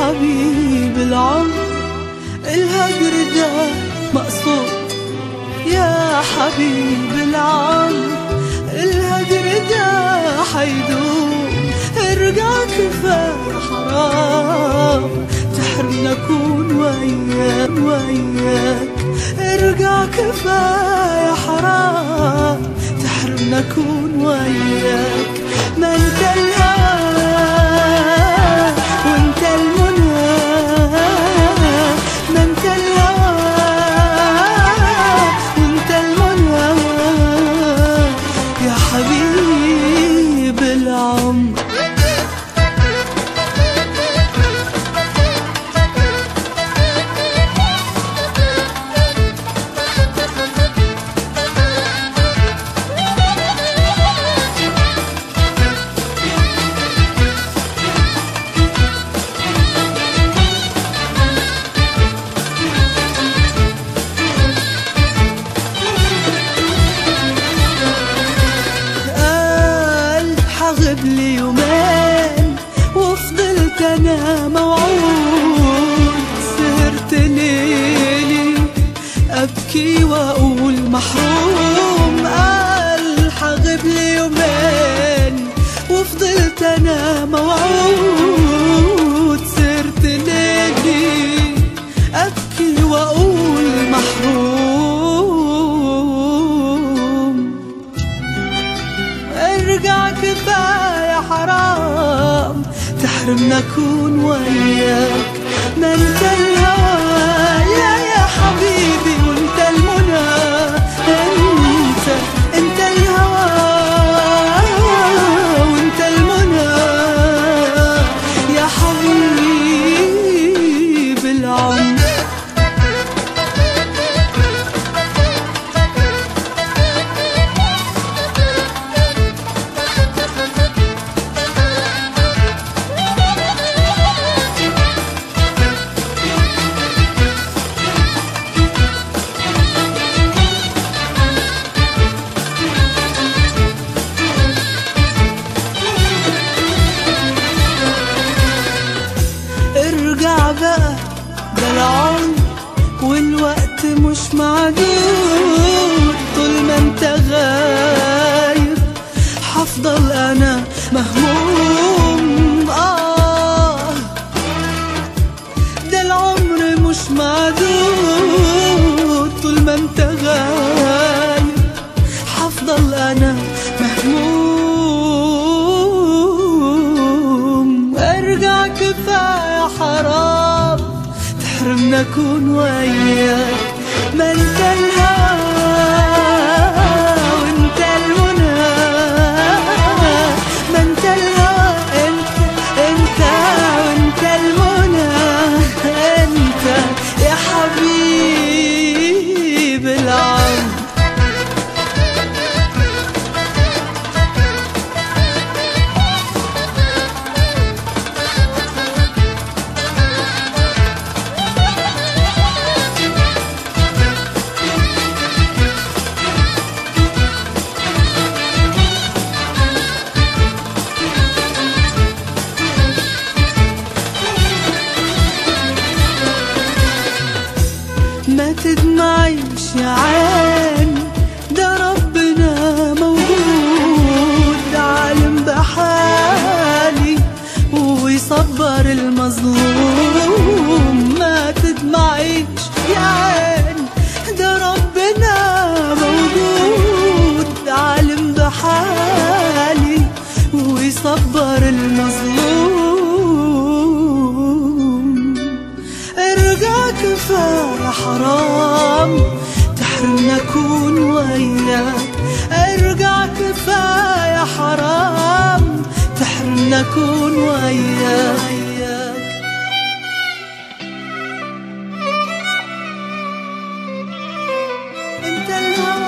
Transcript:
حبيب العمر الهجر ده مقصود يا حبيب العمر الهجر ده حيدوم ارجع كفاية حرام تحرمنا كون وياك وياك ارجع كفاية حرام تحرمنا كون وياك ما انت الهوى وانت المنى ما انت الهوى وانت المنى يا حبيب العمر قال حغب لي يومين وفضلت انا موعود سهرت ليلي ابكي واقول محروم قال حغب لي يومين وفضلت انا موعود سهرت ليلي ابكي واقول محروم ارجع كفاية حرام تحرمنا كون وياك ما انت الهوى يا يا حبيبي وانت المنى انت انت الهوى وانت المنى يا حبيب العمر ارجع بقى ده العمر والوقت مش معدود طول ما انت غايب حفضل انا مهموم اه ده العمر مش معدود طول ما انت غايب حفضل انا مهموم ارجع كفاية حرام تحرمنا كون وياك ما انت الهوى وانت المنى ما انت الهوى انت انت وانت المنى انت يا حبيب العمر ما تدمعيش يا عين ده ربنا موجود عالم بحالي ويصبر المظلوم ما تدمعيش يا عين ده ربنا موجود عالم بحالي ويصبر المظلوم ارجع كفاية حرام تحرمنا كون وياك ارجع كفاية حرام تحرمنا كون وياك انت الهوى